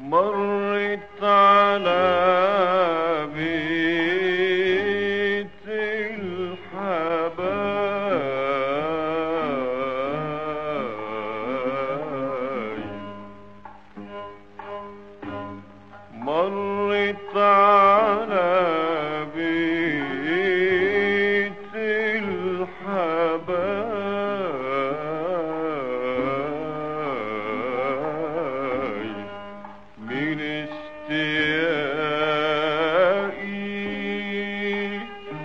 مرت على بيت الحبايب مرت على بيت الحبايب من اشتياقي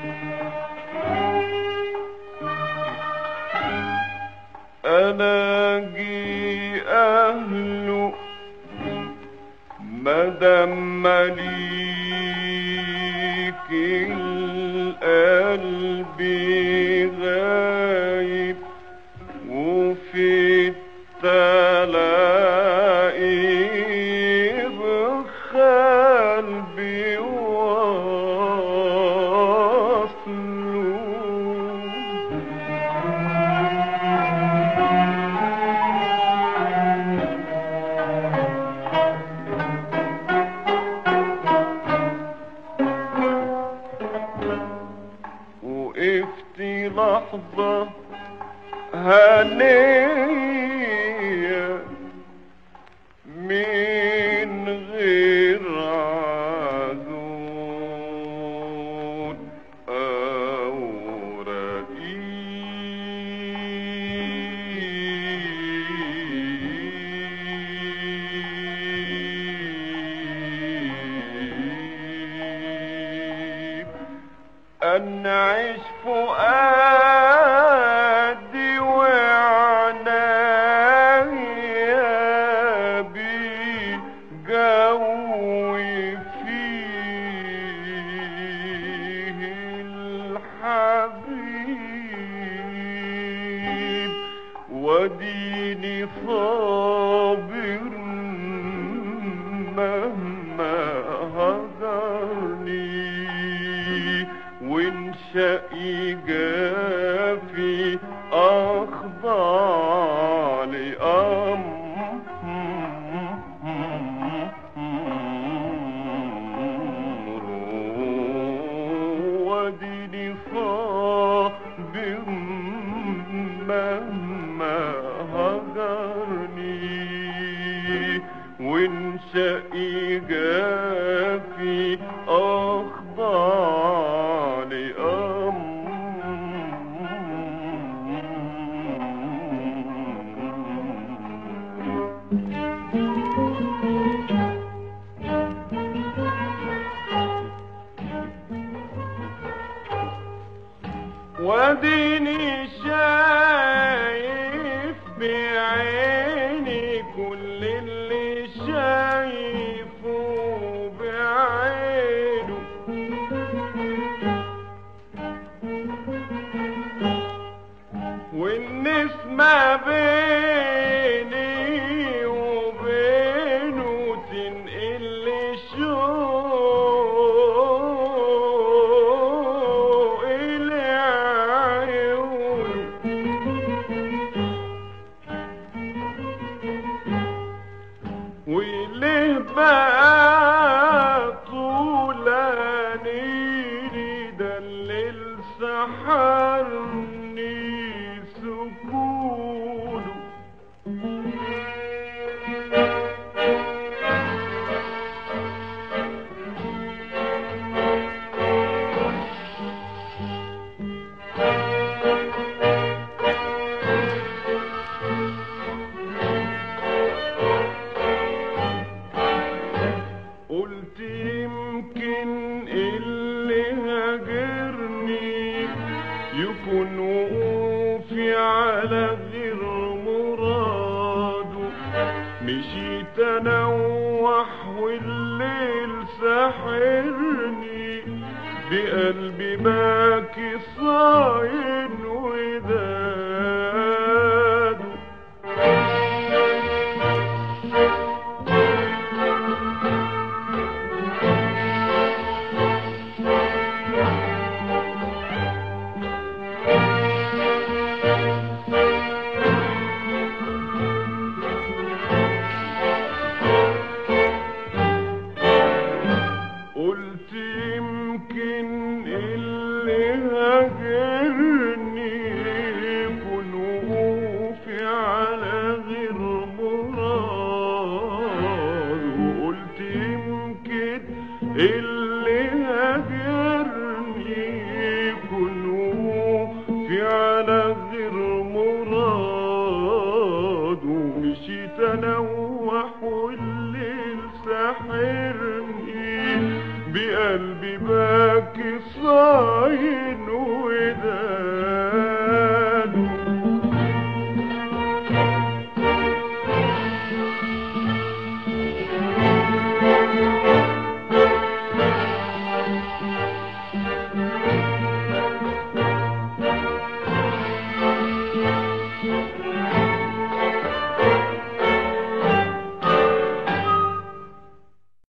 ألاقي أهله مدام مليك القلب غايب وفي التلاقي بقلبي وصله وقفت لحظة هنية من غير عذول أو رقيب أنعش فؤادي وعنايا بي جوي فيه الحبيب وديني صابر مهما هجرني وانشأي جافي أخضع لأمره وديني صابر مهما هجرني وانشأي جافي أخضع لأمره وديني شايف بعيني كل اللي شايفه بعينه والنسمة بيني وبينه تنقل لي شوق العيون وليه بقى طولاني ده الليل سحرني سكونه قلت يمكن اللي هاجرني يكون وقوفي على غير مراده مشيت انوح والليل ساحرني بقلبي باكي صاين وداده اللي هاجرني يكون في على غير مراده مشيت انوح والليل ساحرني بقلبي باكي صاين وده